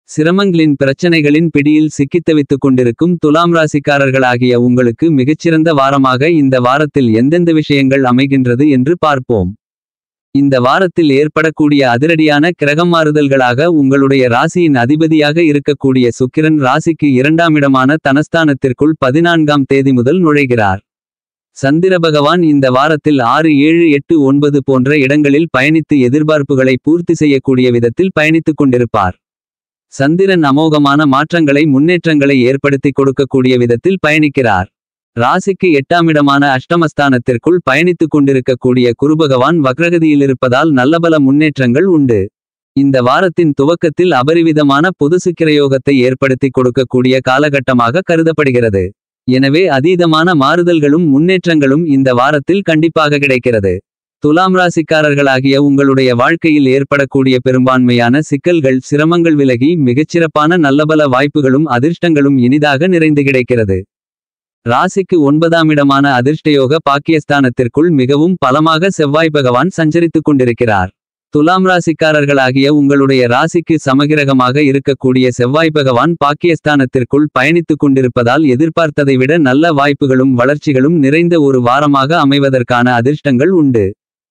சிரமங்களின் பிரச்சனைகளின் பிடியில் சிக்கித்தவித்துக் கொண்டிருக்கும் துலாம் ராசிக்காரர்களாகிய உங்களுக்கு மிகச்சிறந்த வாரமாக இந்த வாரத்தில் எந்தெந்த விஷயங்கள் அமைகின்றது என்று பார்ப்போம். இந்த வாரத்தில் ஏற்படக்கூடிய அதிரடியான கிரகம் மாறுதல்களாக உங்களுடைய ராசியின் அதிபதியாக இருக்கக்கூடிய சுக்கிரன் ராசிக்கு இரண்டாமிடமான தனஸ்தானத்திற்குள் பதினான்காம் தேதி முதல் நுழைகிறார். சந்திர பகவான் இந்த வாரத்தில் ஆறு ஏழு எட்டு ஒன்பது போன்ற இடங்களில் பயணித்து எதிர்பார்ப்புகளை பூர்த்தி செய்யக்கூடிய விதத்தில் பயணித்துக் கொண்டிருப்பார். சந்திரன் அமோகமான மாற்றங்களை முன்னேற்றங்களை ஏற்படுத்திக் கொடுக்கக்கூடிய விதத்தில் பயணிக்கிறார். ராசிக்கு எட்டாமிடமான அஷ்டமஸ்தானத்திற்குள் பயணித்துக் கொண்டிருக்கக்கூடிய குருபகவான் வக்ரகதியிலிருப்பதால் நல்லபல முன்னேற்றங்கள் உண்டு. இந்த வாரத்தின் துவக்கத்தில் அபரிவிதமான பொதுசுக்கிரயோகத்தை ஏற்படுத்திக் கொடுக்கக்கூடிய காலகட்டமாக கருதப்படுகிறது. எனவே அதீதமான மாறுதல்களும் முன்னேற்றங்களும் இந்த வாரத்தில் கண்டிப்பாக கிடைக்கிறது. துலாம் ராசிக்காரர்களாகிய உங்களுடைய வாழ்க்கையில் ஏற்படக்கூடிய பெரும்பான்மையான சிக்கல்கள் சிரமங்கள் விலகி மிகச்சிறப்பான நல்லபல வாய்ப்புகளும் அதிர்ஷ்டங்களும் இனிதாக நிறைந்து கிடைக்கிறது. ராசிக்கு ஒன்பதாமிடமான அதிர்ஷ்டயோக பாக்கியஸ்தானத்திற்குள் மிகவும் பலமாக செவ்வாய் பகவான் சஞ்சரித்துக் கொண்டிருக்கிறார். துலாம் ராசிக்காரர்களாகிய உங்களுடைய ராசிக்கு சமகிரகமாக இருக்கக்கூடிய செவ்வாய் பகவான் பாக்கியஸ்தானத்திற்குள் பயணித்துக் கொண்டிருப்பதால் எதிர்பார்த்ததை விட நல்ல வாய்ப்புகளும் வளர்ச்சிகளும் நிறைந்த ஒரு வாரமாக அமைவதற்கான அதிர்ஷ்டங்கள் உண்டு.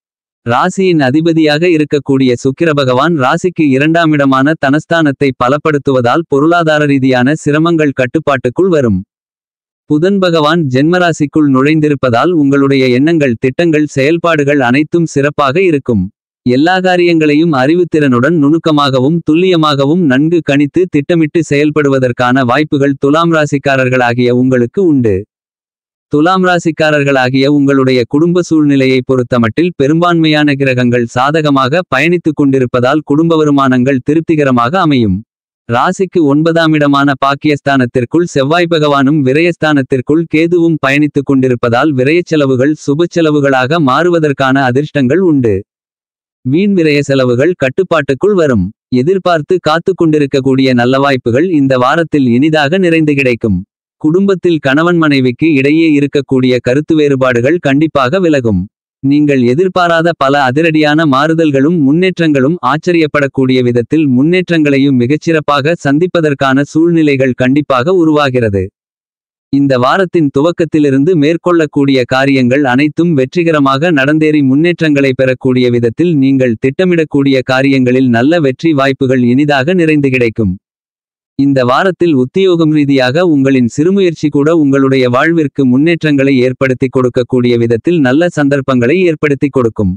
ராசியின் அதிபதியாக இருக்கக்கூடிய சுக்கிர பகவான் ராசிக்கு இரண்டாமிடமான தனஸ்தானத்தை பலப்படுத்துவதால் பொருளாதார ரீதியான சிரமங்கள் கட்டுப்பாட்டுக்குள் வரும். புதன் பகவான் ஜென்மராசிக்குள் நுழைந்திருப்பதால் உங்களுடைய எண்ணங்கள் திட்டங்கள் செயல்பாடுகள் அனைத்தும் சிறப்பாக இருக்கும். எல்லா காரியங்களையும் அறிவுத்திறனுடன் நுணுக்கமாகவும் துல்லியமாகவும் நன்கு கணித்து திட்டமிட்டு செயல்படுவதற்கான வாய்ப்புகள் துலாம் ராசிக்காரர்களாகிய உங்களுக்கு உண்டு. துலாம் ராசிக்காரர்களாகிய உங்களுடைய குடும்ப சூழ்நிலையை பொறுத்தமட்டில் பெரும்பான்மையான கிரகங்கள் சாதகமாக பயணித்துக் கொண்டிருப்பதால் குடும்ப வருமானங்கள் திருப்திகரமாக அமையும். ராசிக்கு ஒன்பதாமிடமான பாக்கியஸ்தானத்திற்குள் செவ்வாய் பகவானும் விரயஸ்தானத்திற்குள் கேதுவும் பயணித்துக் கொண்டிருப்பதால் விரயச் செலவுகள் சுப செலவுகளாக மாறுவதற்கான அதிர்ஷ்டங்கள் உண்டு. வீண் விரய செலவுகள் கட்டுப்பாட்டுக்குள் வரும். எதிர்பார்த்து காத்துக் கொண்டிருக்கக்கூடிய நல்ல வாய்ப்புகள் இந்த வாரத்தில் இனிதாக நிறைந்து கிடைக்கும். குடும்பத்தில் கணவன் மனைவிக்கு இடையே இருக்கக்கூடிய கருத்து வேறுபாடுகள் கண்டிப்பாக விலகும். நீங்கள் எதிர்பாராத பல அதிரடியான மாறுதல்களும் முன்னேற்றங்களும் ஆச்சரியப்படக்கூடிய விதத்தில் முன்னேற்றங்களையும் மிகச்சிறப்பாக சந்திப்பதற்கான சூழ்நிலைகள் கண்டிப்பாக உருவாகிறது. இந்த வாரத்தின் துவக்கத்திலிருந்து மேற்கொள்ளக்கூடிய காரியங்கள் அனைத்தும் வெற்றிகரமாக நடந்தேறி முன்னேற்றங்களை பெறக்கூடிய விதத்தில் நீங்கள் திட்டமிடக்கூடிய காரியங்களில் நல்ல வெற்றி வாய்ப்புகள் இனிதாக நிறைந்து கிடைக்கும். இந்த வாரத்தில் உத்தியோகம் ரீதியாக உங்களின் சிறுமுயற்சி கூட உங்களுடைய வாழ்விற்கு முன்னேற்றங்களை ஏற்படுத்திக் கொடுக்கக்கூடிய விதத்தில் நல்ல சந்தர்ப்பங்களை ஏற்படுத்திக் கொடுக்கும்.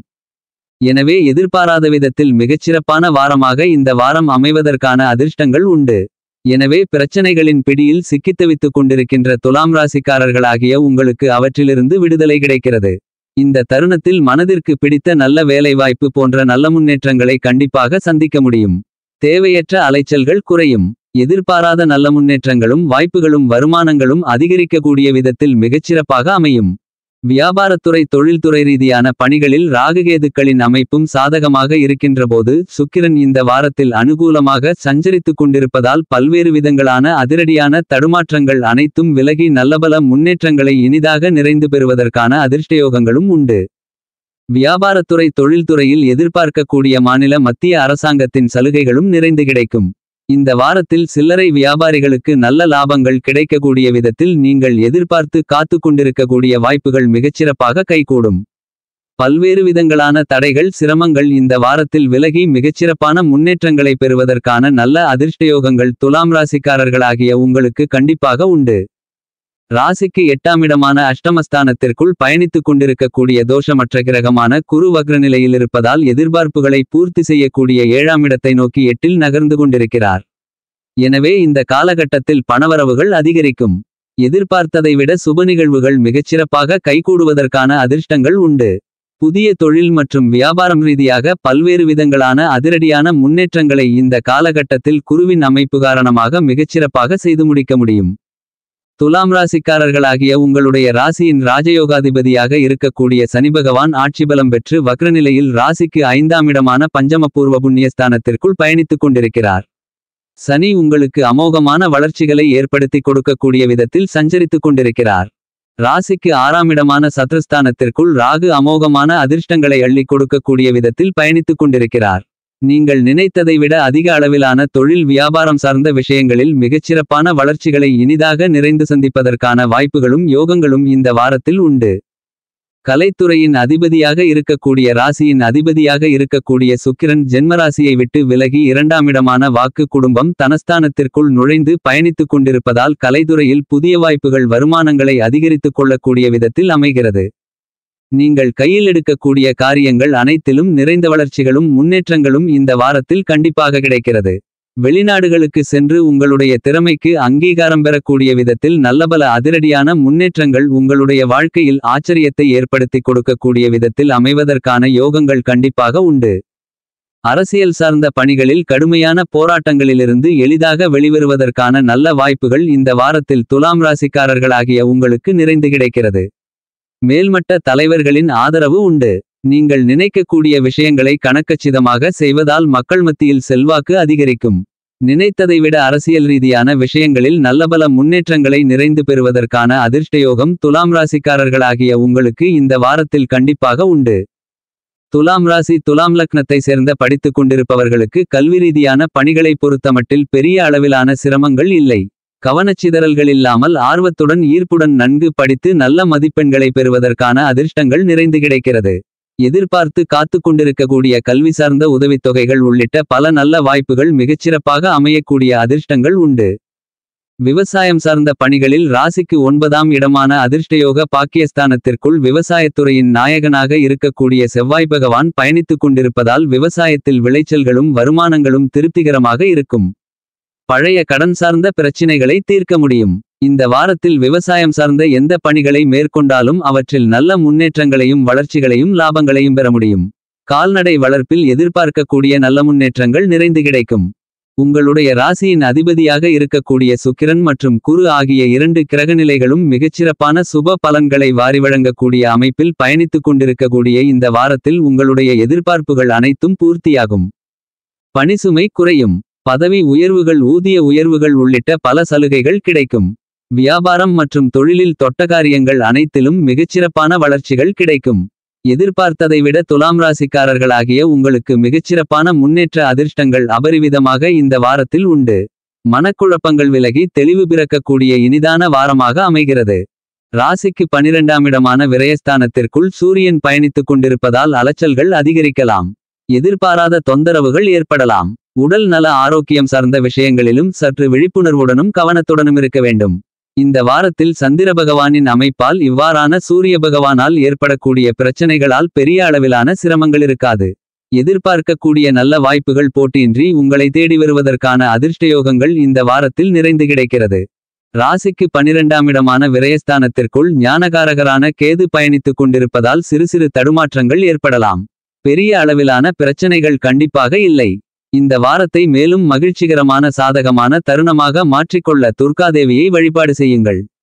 எனவே எதிர்பாராத விதத்தில் மிகச்சிறப்பான வாரமாக இந்த வாரம் அமைவதற்கான அதிர்ஷ்டங்கள் உண்டு. எனவே பிரச்சனைகளின் பிடியில் சிக்கித்தவித்துக் கொண்டிருக்கின்ற துலாம் ராசிக்காரர்களாகிய உங்களுக்கு அவற்றிலிருந்து விடுதலை கிடைக்கிறது. இந்த தருணத்தில் மனதிற்கு பிடித்த நல்ல வேலைவாய்ப்பு போன்ற நல்ல முன்னேற்றங்களை கண்டிப்பாக சந்திக்க முடியும். தேவையற்ற அலைச்சல்கள் குறையும். எதிர்பாராத நல்ல முன்னேற்றங்களும் வாய்ப்புகளும் வருமானங்களும் அதிகரிக்கக்கூடிய விதத்தில் மிகச்சிறப்பாக அமையும். வியாபாரத்துறை தொழில்துறை ரீதியான பணிகளில் ராகுகேதுக்களின் அமைப்பும் சாதகமாக இருக்கின்றபோது சுக்கிரன் இந்த வாரத்தில் அனுகூலமாக சஞ்சரித்துக் கொண்டிருப்பதால் பல்வேறு விதங்களான அதிரடியான தடுமாற்றங்கள் அனைத்தும் விலகி நல்லபல முன்னேற்றங்களை இனிதாக நிறைந்து பெறுவதற்கான அதிர்ஷ்டயோகங்களும் உண்டு. வியாபாரத்துறை தொழில்துறையில் எதிர்பார்க்கக்கூடிய மாநில மத்திய அரசாங்கத்தின் சலுகைகளும் நிறைந்து கிடைக்கும். இந்த வாரத்தில் சில்லறை வியாபாரிகளுக்கு நல்ல லாபங்கள் கிடைக்கக்கூடிய விதத்தில் நீங்கள் எதிர்பார்த்து காத்துக் கொண்டிருக்கக்கூடிய வாய்ப்புகள் மிகச்சிறப்பாக கைகூடும். பல்வேறு விதங்களான தடைகள் சிரமங்கள் இந்த வாரத்தில் விலகி மிகச்சிறப்பான முன்னேற்றங்களை பெறுவதற்கான நல்ல அதிர்ஷ்டயோகங்கள் துலாம் ராசிக்காரர்களாகிய உங்களுக்கு கண்டிப்பாக உண்டு. ராசிக்கு எட்டாமிடமான அஷ்டமஸ்தானத்திற்குள் பயணித்துக் கொண்டிருக்கக்கூடிய தோஷமற்ற கிரகமான குரு வக்ரநிலையில் இருப்பதால் எதிர்பார்ப்புகளை பூர்த்தி செய்யக்கூடிய ஏழாமிடத்தை நோக்கி எட்டில் நகர்ந்து கொண்டிருக்கிறார். எனவே இந்த காலகட்டத்தில் பணவரவுகள் அதிகரிக்கும். எதிர்பார்த்ததை விட சுப நிகழ்வுகள் மிகச்சிறப்பாக கைகூடுவதற்கான அதிர்ஷ்டங்கள் உண்டு. புதிய தொழில் மற்றும் வியாபாரம் ரீதியாக பல்வேறு விதங்களான அதிரடியான முன்னேற்றங்களை இந்த காலகட்டத்தில் குருவின் அமைப்பு காரணமாக மிகச்சிறப்பாக செய்து முடிக்க முடியும். துலாம் ராசிக்காரர்களாகிய உங்களுடைய ராசியின் ராஜயோகாதிபதியாக இருக்கக்கூடிய சனிபகவான் ஆட்சிபலம் பெற்று வக்ரநிலையில் ராசிக்கு ஐந்தாமிடமான பஞ்சமபூர்வ புண்ணியஸ்தானத்திற்குள் பயணித்துக் கொண்டிருக்கிறார். சனி உங்களுக்கு அமோகமான வளர்ச்சிகளை ஏற்படுத்திக் கொடுக்கக்கூடிய விதத்தில் சஞ்சரித்துக் கொண்டிருக்கிறார். ராசிக்கு ஆறாமிடமான சத்ருஸ்தானத்திற்குள் ராகு அமோகமான அதிர்ஷ்டங்களை அள்ளிக் கொடுக்கக்கூடிய விதத்தில் பயணித்துக் கொண்டிருக்கிறார். நீங்கள் நினைத்ததை விட அதிக அளவிலான தொழில் வியாபாரம் சார்ந்த விஷயங்களில் மிகச்சிறப்பான வளர்ச்சிகளை இனிதாக நிறைந்து சந்திப்பதற்கான வாய்ப்புகளும் யோகங்களும் இந்த வாரத்தில் உண்டு கலைத்துறையின் அதிபதியாக இருக்கக்கூடிய ராசியின் அதிபதியாக இருக்கக்கூடிய சுக்கிரன் ஜென்மராசியை விட்டு விலகி இரண்டாமிடமான வாக்கு குடும்பம் தனஸ்தானத்திற்குள் நுழைந்து பயணித்துக் கொண்டிருப்பதால் கலைத்துறையில் புதிய வாய்ப்புகள் வருமானங்களை அதிகரித்துக் கொள்ளக்கூடிய விதத்தில் அமைகிறது நீங்கள் கையில் எடுக்கக்கூடிய காரியங்கள் அனைத்திலும் நிறைந்த வளர்ச்சிகளும் முன்னேற்றங்களும் இந்த வாரத்தில் கண்டிப்பாக கிடைக்கிறது வெளிநாடுகளுக்கு சென்று உங்களுடைய திறமைக்கு அங்கீகாரம் பெறக்கூடிய விதத்தில் நல்லபல அதிரடியான முன்னேற்றங்கள் உங்களுடைய வாழ்க்கையில் ஆச்சரியத்தை ஏற்படுத்திக் கொடுக்கக்கூடிய விதத்தில் அமைவதற்கான யோகங்கள் கண்டிப்பாக உண்டு அரசியல் சார்ந்த பணிகளில் கடுமையான போராட்டங்களிலிருந்து எளிதாக வெளிவருவதற்கான நல்ல வாய்ப்புகள் இந்த வாரத்தில் துலாம் ராசிக்காரர்களாகிய உங்களுக்கு நிறைந்து கிடைக்கிறது மேல்மட்ட தலைவர்களின் ஆதரவு உண்டு நீங்கள் நினைக்கக்கூடிய விஷயங்களை கணக்கச்சிதமாக செய்வதால் மக்கள் மத்தியில் செல்வாக்கு அதிகரிக்கும் நினைத்ததை விட அரசியல் ரீதியான விஷயங்களில் நல்லபல முன்னேற்றங்களை நிறைந்து பெறுவதற்கான அதிர்ஷ்டயோகம் துலாம் ராசிக்காரர்களாகிய உங்களுக்கு இந்த வாரத்தில் கண்டிப்பாக உண்டு துலாம் ராசி துலாம் லக்னத்தை சேர்ந்த படித்துக் கொண்டிருப்பவர்களுக்கு கல்வி ரீதியான பணிகளை பொறுத்தமட்டில் பெரிய அளவிலான சிரமங்கள் இல்லை கவனச்சிதறல்கள் இல்லாமல் ஆர்வத்துடன் ஈர்ப்புடன் நன்கு படித்து நல்ல மதிப்பெண்களை பெறுவதற்கான அதிர்ஷ்டங்கள் நிறைந்து கிடைக்கிறது எதிர்பார்த்து காத்து கொண்டிருக்கக்கூடிய கல்வி சார்ந்த உதவித்தொகைகள் உள்ளிட்ட பல நல்ல வாய்ப்புகள் மிகச்சிறப்பாக அமையக்கூடிய அதிர்ஷ்டங்கள் உண்டு விவசாயம் சார்ந்த பணிகளில் ராசிக்கு ஒன்பதாம் இடமான அதிர்ஷ்டயோக பாக்கியஸ்தானத்திற்குள் விவசாயத்துறையின் நாயகனாக இருக்கக்கூடிய செவ்வாய் பகவான் பயணித்துக் கொண்டிருப்பதால் விவசாயத்தில் விளைச்சல்களும் வருமானங்களும் திருப்திகரமாக இருக்கும் பழைய கடன் சார்ந்த பிரச்சினைகளை தீர்க்க முடியும் இந்த வாரத்தில் விவசாயம் சார்ந்த எந்த பணிகளை மேற்கொண்டாலும் அவற்றில் நல்ல முன்னேற்றங்களையும் வளர்ச்சிகளையும் லாபங்களையும் பெற முடியும் கால்நடை வளர்ப்பில் எதிர்பார்க்கக்கூடிய நல்ல முன்னேற்றங்கள் நிறைந்து கிடைக்கும் உங்களுடைய ராசியின் அதிபதியாக இருக்கக்கூடிய சுக்கிரன் மற்றும் குரு ஆகிய இரண்டு கிரகநிலைகளும் மிகச்சிறப்பான சுப பலன்களை வாரி வழங்கக்கூடிய அமைப்பில் பயணித்துக் கொண்டிருக்கக்கூடிய இந்த வாரத்தில் உங்களுடைய எதிர்பார்ப்புகள் அனைத்தும் பூர்த்தியாகும் பணிசுமை குறையும் பதவி உயர்வுகள் ஊதிய உயர்வுகள் உள்ளிட்ட பல சலுகைகள் கிடைக்கும் வியாபாரம் மற்றும் தொழிலில் தொட்டகாரியங்கள் அனைத்திலும் மிகச்சிறப்பான வளர்ச்சிகள் கிடைக்கும் எதிர்பார்த்ததை விட துலாம் ராசிக்காரர்களாகிய உங்களுக்கு மிகச்சிறப்பான முன்னேற்ற அதிர்ஷ்டங்கள் அபரிவிதமாக இந்த வாரத்தில் உண்டு மனக்குழப்பங்கள் விலகி தெளிவு பிறக்கக்கூடிய இனிதான வாரமாக அமைகிறது ராசிக்கு பனிரெண்டாம் இடமான விரயஸ்தானத்திற்குள் சூரியன் பயணித்துக் கொண்டிருப்பதால் அலைச்சல்கள் அதிகரிக்கலாம் எதிர்பாராத தொந்தரவுகள் ஏற்படலாம் உடல் நல ஆரோக்கியம் சார்ந்த விஷயங்களிலும் சற்று விழிப்புணர்வுடனும் கவனத்துடனும் இருக்க வேண்டும் இந்த வாரத்தில் சந்திர பகவானின் அமைப்பால் இவ்வாறான சூரிய பகவானால் ஏற்படக்கூடிய பிரச்சனைகளால் பெரிய அளவிலான சிரமங்கள் இருக்காது எதிர்பார்க்கக்கூடிய நல்ல வாய்ப்புகள் போட்டியின்றி உங்களை தேடி வருவதற்கான அதிர்ஷ்டயோகங்கள் இந்த வாரத்தில் நிறைந்து கிடைக்கிறது ராசிக்கு பனிரெண்டாம் இடமான விரயஸ்தானத்திற்குள் ஞானகாரகரான கேது பயணித்துக் கொண்டிருப்பதால் சிறு சிறு தடுமாற்றங்கள் ஏற்படலாம் பெரிய அளவிலான பிரச்சனைகள் கண்டிப்பாக இல்லை இந்த வாரத்தை மேலும் மகிழ்ச்சிகரமான சாதகமான தருணமாக மாற்றிக்கொள்ள துர்காதேவியை வழிபாடு செய்யுங்கள்